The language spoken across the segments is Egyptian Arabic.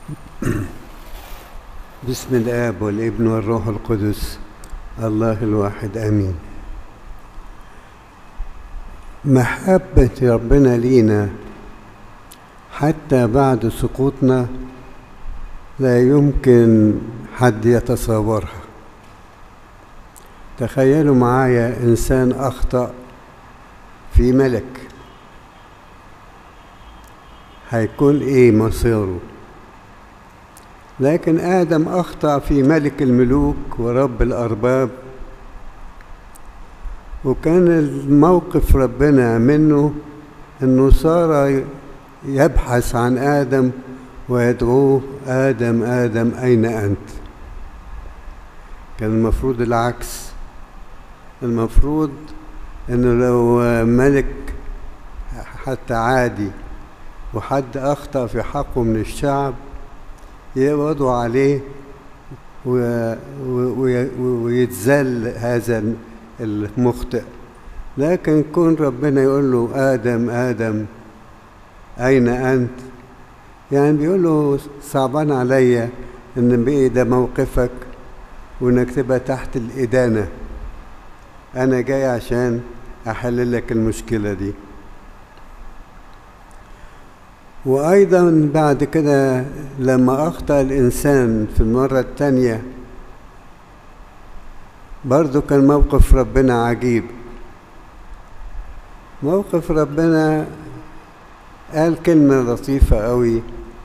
بسم الآب والابن والروح القدس الله الواحد آمين محبة ربنا لينا حتى بعد سقوطنا لا يمكن حد يتصورها تخيلوا معايا إنسان أخطأ في ملك هيكون إيه مصيره لكن آدم أخطأ في ملك الملوك ورب الأرباب وكان الموقف ربنا منه أنه صار يبحث عن آدم ويدعوه آدم آدم أين أنت كان المفروض العكس المفروض أنه لو ملك حتى عادي وحد أخطأ في حقه من الشعب يقبضوا عليه ويتذل هذا المخطئ لكن كون ربنا يقول له آدم آدم أين أنت يعني بيقول له صعبان عليا إن بقي ده موقفك وإنك تبقى تحت الإدانة أنا جاي عشان أحل لك المشكلة دي وأيضا بعد كده لما أخطأ الإنسان في المرة الثانية برضو كان موقف ربنا عجيب موقف ربنا قال كلمة لطيفة قوي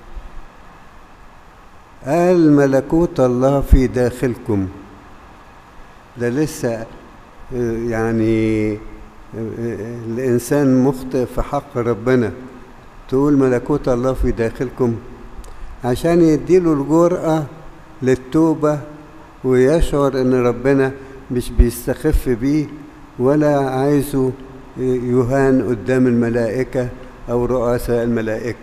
قال ملكوت الله في داخلكم ده لسه يعني الإنسان مخطئ في حق ربنا تقول ملكوت الله في داخلكم عشان يديله الجرأة للتوبة ويشعر ان ربنا مش بيستخف بيه ولا عايزه يهان قدام الملائكة أو رؤساء الملائكة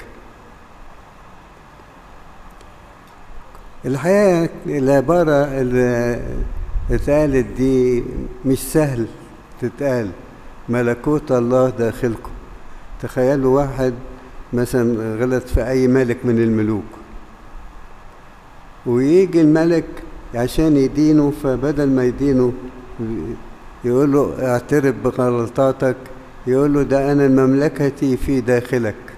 الحقيقة العبارة اللي اتقالت دي مش سهل تتقال ملكوت الله داخلكم تخيلوا واحد مثلا غلط في أي ملك من الملوك ويجي الملك عشان يدينه فبدل ما يدينه يقول له اعترف بغلطاتك يقول له ده أنا مملكتي في داخلك